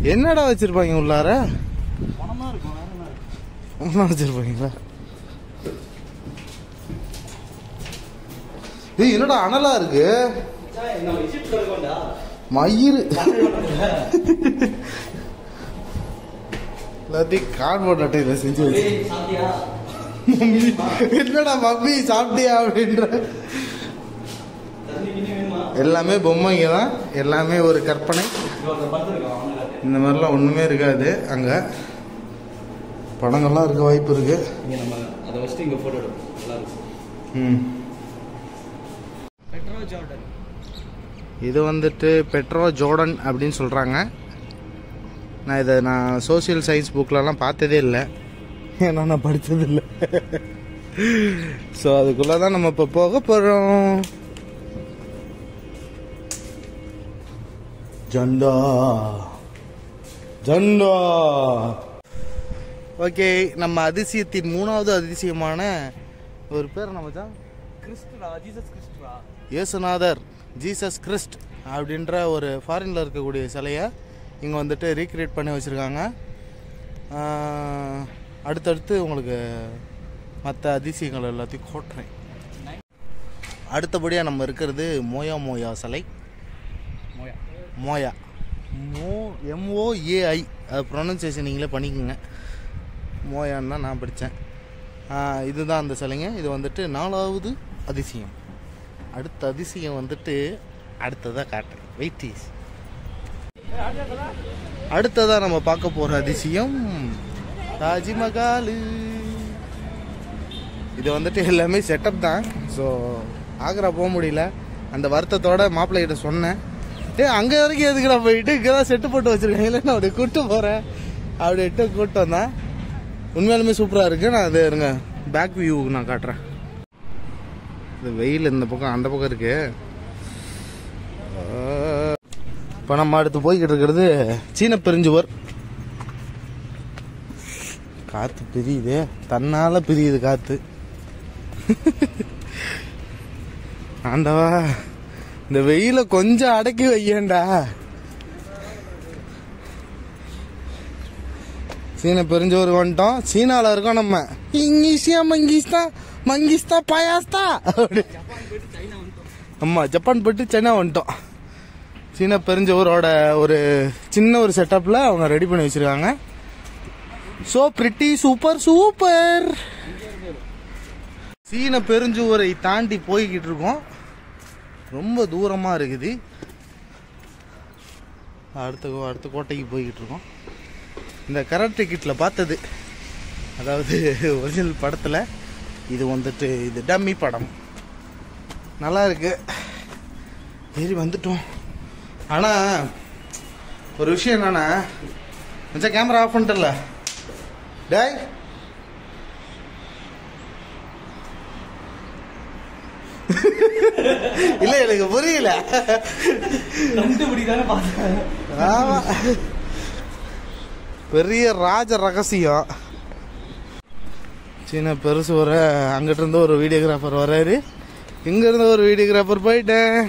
என்னடா வச்சிருப்பாங்க உள்ளார பணமா இருக்கும் வேற என்ன இருக்கும்? ஒன்றா வச்சிருப்பாங்களா ஏய் என்னடா அனலா இருக்கு சாய், நம்ம விசிட் இருக்கோம்டா மயிறு எல்லாத்தையும் கார்ட்போர்ட் அட்டையில செஞ்சு வச்சு ஏய், சாப்பிட்டியா மம்மி என்னடா மம்மி சாப்பிட்டியா அப்படின்ற தண்ணி கிண்ணி வேணுமா எல்லாமே பொம்மைங்க தான் எல்லாமே ஒரு கற்பனை இதோ அந்த பத்து இருக்கும் அவனுக்கு இந்த மாதிரிலாம் ஒண்ணுமே இருக்காது அங்க படங்கள்லாம் இருக்க வாய்ப்பு இருக்கு இங்க நம்ம அதை வச்சுட்டு இங்க போட்டோ எடுப்போம் நல்லா இருக்கும் ம் பெட்ரோ ஜார்டன் இது வந்துட்டு பெட்ரோ ஜோர்டன் அப்படின்னு சொல்கிறாங்க நான் இதை நான் சோஷியல் சயின்ஸ் புக்லலாம் பார்த்ததே இல்லை ஏன்னா நான் படித்தது இல்லை ஸோ அதுக்குள்ளே தான் நம்ம இப்போ போக போகிறோம் ஜண்டா ஜண்டா ஓகே நம்ம அதிசயத்தின் மூணாவது அதிசயமான ஒரு பேர் நம்ம தான் கிறிஸ்துடா ஜீசஸ் கிறிஸ்துடா இயேசுநாதர் ஜீசஸ் கிறிஸ்ட் அப்படின்ற ஒரு ஃபாரினில் இருக்கக்கூடிய சிலையை இங்கே வந்துட்டு ரீக்ரியேட் பண்ணி வச்சுருக்காங்க அடுத்தடுத்து உங்களுக்கு மற்ற அதிசயங்கள் எல்லாத்தையும் கோட்டுறேன் அடுத்தபடியாக நம்ம இருக்கிறது மோயா மோயா சிலை மோயா மோயா மோ எம்ஓஏஐ அது ப்ரொனன்சியேஷன் நீங்களே பண்ணிக்கோங்க மோயான்னு தான் நான் படித்தேன் இதுதான் அந்த சிலைங்க இது வந்துட்டு நாலாவது அதிசயம் அடுத்த அதிசயம் வந்துட்டு அடுத்ததாக காட்டுறேன் வெயிட்டீஸ் அடுத்ததாக நம்ம பார்க்க போகிற அதிசயம் தாஜ்மஹால் இது வந்துட்டு எல்லாமே செட்டப் தான் ஸோ ஆக்ரா போக முடியல அந்த வருத்தத்தோட மாப்பிள்ளை கிட்ட சொன்னேன் டே அங்கே வரைக்கும் எதுக்குடா போயிட்டு இங்கே தான் செட்டு போட்டு வச்சிருக்கீங்களே நான் அப்படி கூப்பிட்டு போகிறேன் அப்படின்ட்டு கூப்பிட்டு வந்தேன் உண்மையாலுமே சூப்பராக இருக்குது நான் அது இருங்க பேக் வியூ நான் காட்டுறேன் இந்த வெயில் இந்த பக்கம் அந்த பக்கம் இருக்கு இப்போ நம்ம அடுத்து போய்கிட்டு இருக்கிறது சீன பெருஞ்சுவர் காத்து பிரியுது தன்னால பிரியுது காத்து ஆண்டவா இந்த வெயில கொஞ்சம் அடக்கி வையேண்டா சீன பெருஞ்சோர் வந்துட்டோம் சீனால இருக்கோம் நம்ம இங்கிலீஷியா மங்கிஸ்தா மங்கிஸ்தா பயாஸ்தா அப்படி ஆமா ஜப்பான் போயிட்டு சைனா வந்துட்டோம் சீன பெருஞ்சோரோட ஒரு சின்ன ஒரு செட்டப்ல அவங்க ரெடி பண்ணி வச்சிருக்காங்க சோ பிரிட்டி சூப்பர் சூப்பர் சீன பெருஞ்சுவரை தாண்டி போய்கிட்டு இருக்கோம் ரொம்ப தூரமா இருக்குது அடுத்த அடுத்த கோட்டைக்கு போய்கிட்டு இருக்கோம் இந்த கரண்ட் டிக்கெட்டில் பார்த்தது அதாவது ஒரிஜினல் படத்தில் இது வந்துட்டு இது டம்மி படம் நல்லா இருக்கு ஏறி வந்துட்டோம் ஆனால் ஒரு விஷயம் என்னன்னா மச்சான் கேமரா ஆஃப் பண்ணிட்டல டேய் இல்ல எனக்கு புரியல கண்டுபிடி தானே பார்த்தேன் ஆமா பெரிய ராஜ ரகசியம் சின்ன பெருசு வர அங்கிட்ட இருந்து ஒரு வீடியோகிராஃபர் வராரு இங்க இருந்து ஒரு வீடியோகிராஃபர் போயிட்டேன்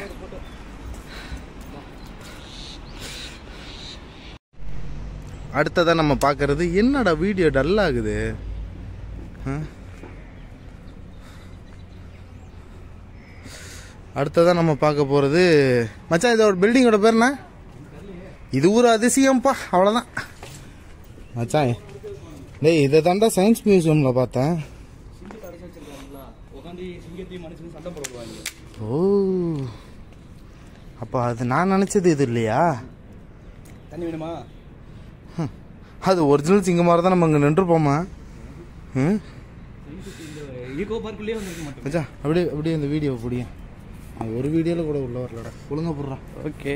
அடுத்ததா நம்ம பார்க்கறது என்னடா வீடியோ டல் ஆகுது ஆ? அடுத்ததா நம்ம பார்க்க போறது மச்சான் இதோட பில்டிங்கோட பேர் என்ன இது ஒரு அதிசயம்ப்பா அவ்வளோதான் மச்சான் டேய் இதை தாண்டா சயின்ஸ் மியூசியம்ல பார்த்தேன் சிங்கத்தை அடைச்சு வச்சிருக்காங்களா உட்காந்து சிங்கத்தையும் மனுஷனும் சண்டை போடுவாங்க ஓ அப்போ அது நான் நினச்சது இது இல்லையா தண்ணி வேணுமா அது ஒரிஜினல் சிங்கம் மாதிரி தான் நம்ம இங்கே நின்றுப்போமா ம் இந்த ஈகோ பார்க்குள்ளேயே வந்துருக்க மாட்டோம் மச்சான் அப்படியே அப்படியே இந்த வீடியோ பிடியும் ஒரு வீடியோவில் கூட உள்ள வரலடா ஒழுங்கா போடுறான் ஓகே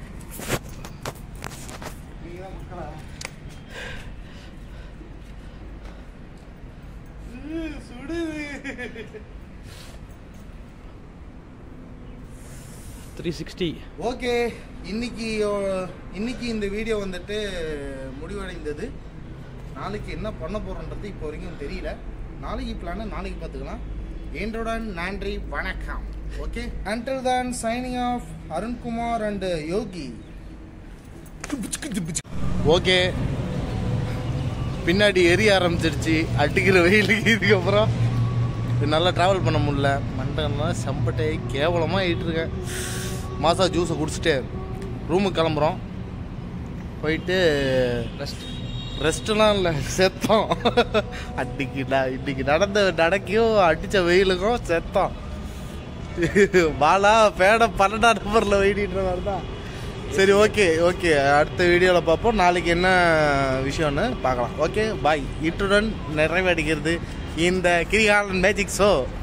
த்ரீ சிக்ஸ்டி ஓகே இன்னைக்கு ஓ- இன்னைக்கு இந்த வீடியோ வந்துட்டு முடிவடைந்தது நாளைக்கு என்ன பண்ண போறோன்றது இப்போ வரைக்கும் தெரியல நாளைக்கு பிளான நாளைக்கு பார்த்துக்கலாம் என்றுடன் நன்றி வணக்கம் ஓகே அண்டர் தான் signing off Arunkumar and Yogi okay பின்னாடி எரிய ஆரம்பிச்சிருச்சு அடிக்கிற வெயிலுக்கு இதுக்கப்புறம் நல்லா ட்ராவல் பண்ண முடியல மண்டகம்லாம் செம்பட்டை கேவலமாக ஆகிட்டு இருக்கேன் மாசா ஜூஸை குடிச்சிட்டு ரூமுக்கு கிளம்புறோம் போயிட்டு ரெஸ்ட் ரெஸ்ட்லாம் இல்லை செத்தோம் அன்னைக்கு நான் இன்னைக்கு நடந்த நடக்கையும் அடித்த வெயிலுக்கும் செத்தோம் பாலா பேட பன்னெண்டாம் நம்பரில் வெயிடின்ற மாதிரி தான் சரி ஓகே ஓகே அடுத்த வீடியோவில் பார்ப்போம் நாளைக்கு என்ன விஷயம்னு பார்க்கலாம் ஓகே பாய் இத்துடன் நிறைவடைகிறது இந்த கிரிகாலன் மேஜிக் ஷோ